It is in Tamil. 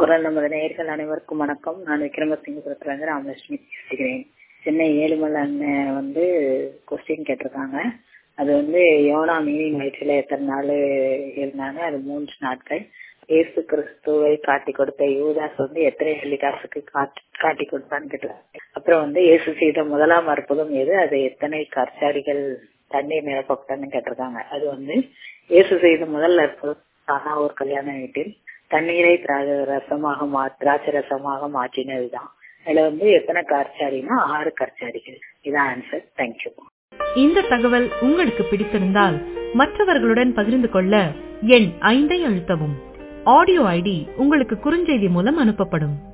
குரல் நமது நேயர்கள் அனைவருக்கும் வணக்கம் நான் விக்ரமசிங்கபுரத்துலேருந்து ராமலட்சுமி பேசுகிறேன் சென்னை ஏழுமலை அண்ணன் வந்து கொஸ்டின் கேட்டிருக்காங்க அது வந்து யோனா மீனிங் வயிற்றில் எத்தனை நாள் இருந்தாங்க அது மூன்று நாட்கள் இயேசு கிறிஸ்துவை காட்டி கொடுத்த யூதாஸ் வந்து எத்தனை வெள்ளி காசுக்கு காட்டி காட்டி கொடுத்தான்னு கேட்டாங்க அப்புறம் வந்து இயேசு செய்த முதலாம் அற்புதம் எது அது எத்தனை கற்சாரிகள் தண்ணீர் நிரப்பப்பட்டன்னு கேட்டிருக்காங்க அது வந்து இயேசு செய்த முதல் அற்புதம் ஆனா ஒரு கல்யாண வீட்டில் தண்ணீரை ரசமாக மா திராட்சை ரசமாக மாற்றினதுதான் அதுல வந்து எத்தனை கற்சாரினா ஆறு கற்சாரிகள் இதான் ஆன்சர் தேங்க்யூ இந்த தகவல் உங்களுக்கு பிடித்திருந்தால் மற்றவர்களுடன் பகிர்ந்து கொள்ள எண் ஐந்தை அழுத்தவும் ஆடியோ ஐடி உங்களுக்கு குறுஞ்செய்தி மூலம் அனுப்பப்படும்